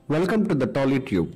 Welcome to the TollyTube.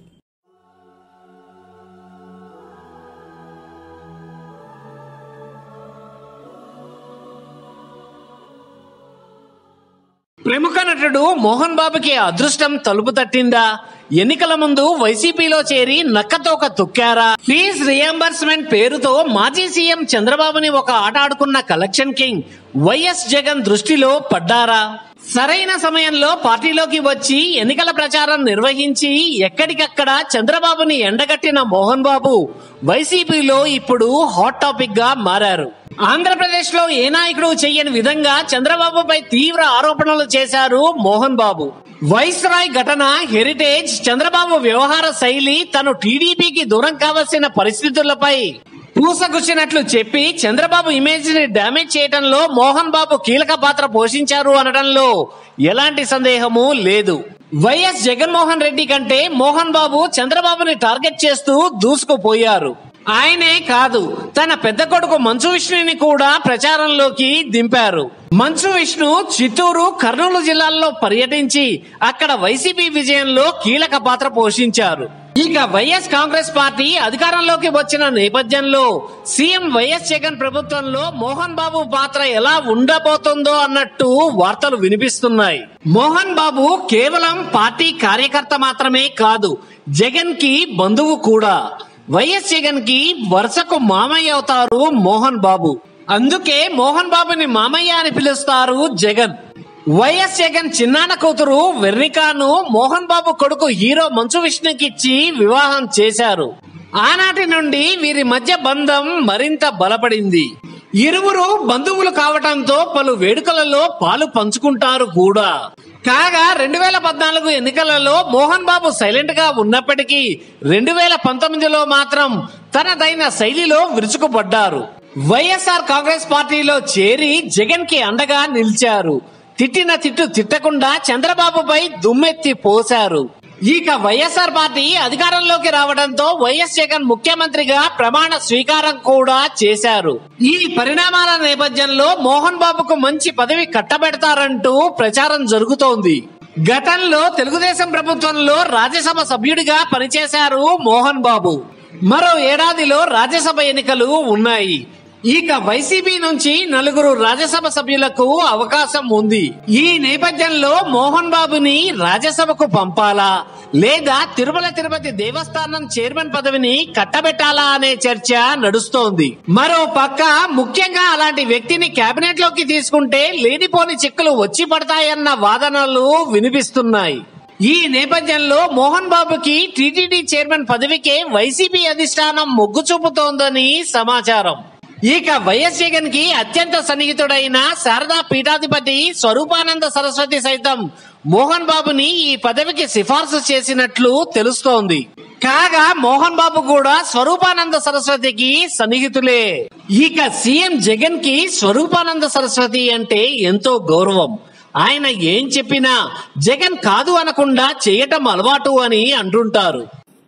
ప్రముఖ నటుడు మోహన్ బాబుకి అదృష్టం తలుపు తట్టిందా ఎన్నికల ముందు వైసీపీలో చేరి నక్కతోక తొక్కారా ఫీజ్ రియంబర్స్మెంట్ పేరుతో మాజీ సీఎం చంద్రబాబుని ఒక ఆట ఆడుకున్న కలెక్షన్ కింగ్ వైఎస్ జగన్ దృష్టిలో పడ్డారా సరైన సమయంలో పార్టీలోకి వచ్చి ఎన్నికల ప్రచారం నిర్వహించి ఎక్కడికక్కడ చంద్రబాబుని ఎండగట్టిన మోహన్ బాబు వైసీపీలో ఇప్పుడు హాట్ టాపిక్ గా మారారు ఆంధ్రప్రదేశ్ లో ఏ నాయకుడు చెయ్యని విధంగా చంద్రబాబుపై తీవ్ర ఆరోపణలు చేశారు మోహన్ బాబు వైస్రాయ్ ఘటన హెరిటేజ్ చంద్రబాబు వ్యవహార శైలి తను టీడీపీకి దూరం కావాల్సిన పరిస్థితులపై పూసగుచ్చినట్లు చెప్పి చంద్రబాబు ఇమేజ్ ని డ్యామేజ్ చేయడంలో మోహన్ బాబు కీలక పాత్ర పోషించారు అనడంలో ఎలాంటి సందేహము లేదు వైఎస్ జగన్మోహన్ రెడ్డి కంటే మోహన్ బాబు చంద్రబాబుని టార్గెట్ చేస్తూ దూసుకుపోయారు ఆయనే కాదు తన పెద్ద కొడుకు మంచు విష్ణుని కూడా ప్రచారంలోకి దింపారు మంచు విష్ణు చిత్తూరు కర్నూలు జిల్లాల్లో పర్యటించి అక్కడ వైసీపీ విజయంలో కీలక పాత్ర పోషించారు ఇక వైఎస్ కాంగ్రెస్ పార్టీ అధికారంలోకి వచ్చిన నేపథ్యంలో సీఎం వైఎస్ జగన్ ప్రభుత్వంలో మోహన్ బాబు పాత్ర ఎలా ఉండబోతుందో అన్నట్టు వార్తలు వినిపిస్తున్నాయి మోహన్ బాబు కేవలం పార్టీ కార్యకర్త మాత్రమే కాదు జగన్ కి బంధువు కూడా వైఎస్ జగన్ కి వరుసకు మామయ్య అవుతారు మోహన్ బాబు అందుకే మోహన్ బాబుని మామయ్య అని పిలుస్తారు జగన్ వైఎస్ జగన్ చిన్నాన్న కూతురు వెర్రికాను మోహన్ బాబు కొడుకు హీరో మంచు విష్ణుకిచ్చి వివాహం చేశారు ఆనాటి నుండి వీరి మధ్య బంధం మరింత బలపడింది ఇరువురు బంధువులు కావటంతో పలు వేడుకలలో పాలు పంచుకుంటారు కూడా కాగా రెండు వేల పద్నాలుగు ఎన్నికలలో మోహన్ బాబు సైలెంట్ గా ఉన్నప్పటికీ రెండు వేల పంతొమ్మిదిలో మాత్రం తనదైన శైలిలో విరుచుకుపడ్డారు వైఎస్ఆర్ కాంగ్రెస్ పార్టీలో చేరి జగన్ కి అండగా నిలిచారు తిట్టిన తిట్టు తిట్టకుండా చంద్రబాబుపై దుమ్మెత్తి పోశారు ఇక వైఎస్ఆర్ పార్టీ అధికారంలోకి రావడంతో వైఎస్ జగన్ ముఖ్యమంత్రిగా ప్రమాణ స్వీకారం కూడా చేశారు ఈ పరిణామాల నేపథ్యంలో మోహన్ బాబుకు మంచి పదవి కట్టబెడతారంటూ ప్రచారం జరుగుతోంది గతంలో తెలుగుదేశం ప్రభుత్వంలో రాజ్యసభ సభ్యుడిగా పనిచేశారు మోహన్ బాబు మరో ఏడాదిలో రాజ్యసభ ఎన్నికలు ఉన్నాయి ఇక వైసీపీ నుంచి నలుగురు రాజ్యసభ సభ్యులకు అవకాశం ఉంది ఈ నేపథ్యంలో మోహన్ బాబుని రాజ్యసభకు పంపాలా లేదా తిరుమల తిరుపతి దేవస్థానం చైర్మన్ పదవిని కట్టబెట్టాలా అనే చర్చ నడుస్తోంది మరో పక్క ముఖ్యంగా అలాంటి వ్యక్తిని కేబినెట్ లోకి తీసుకుంటే లేనిపోని చిక్కులు వచ్చి పడతాయన్న వాదనలు వినిపిస్తున్నాయి ఈ నేపథ్యంలో మోహన్ బాబుకి టీటీడీ చైర్మన్ పదవికే వైసీపీ అధిష్టానం మొగ్గు చూపుతోందని సమాచారం ఇక వైఎస్ జగన్ కి అత్యంత సన్నిహితుడైన శారదా పీఠాధిపతి స్వరూపానంద సరస్వతి సైతం మోహన్ బాబుని ఈ పదవికి సిఫార్సు చేసినట్లు తెలుస్తోంది కాగా మోహన్ బాబు కూడా స్వరూపానంద సరస్వతికి సన్నిహితులే ఇక సీఎం జగన్ కి స్వరూపానంద సరస్వతి అంటే ఎంతో గౌరవం ఆయన ఏం చెప్పినా జగన్ కాదు అనకుండా చేయటం అలవాటు అని అంటుంటారు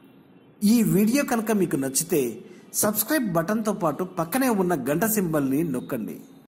ఈ వీడియో కనుక మీకు నచ్చితే సబ్స్క్రైబ్ బటన్తో పాటు పక్కనే ఉన్న గంట సింబల్ని నొక్కండి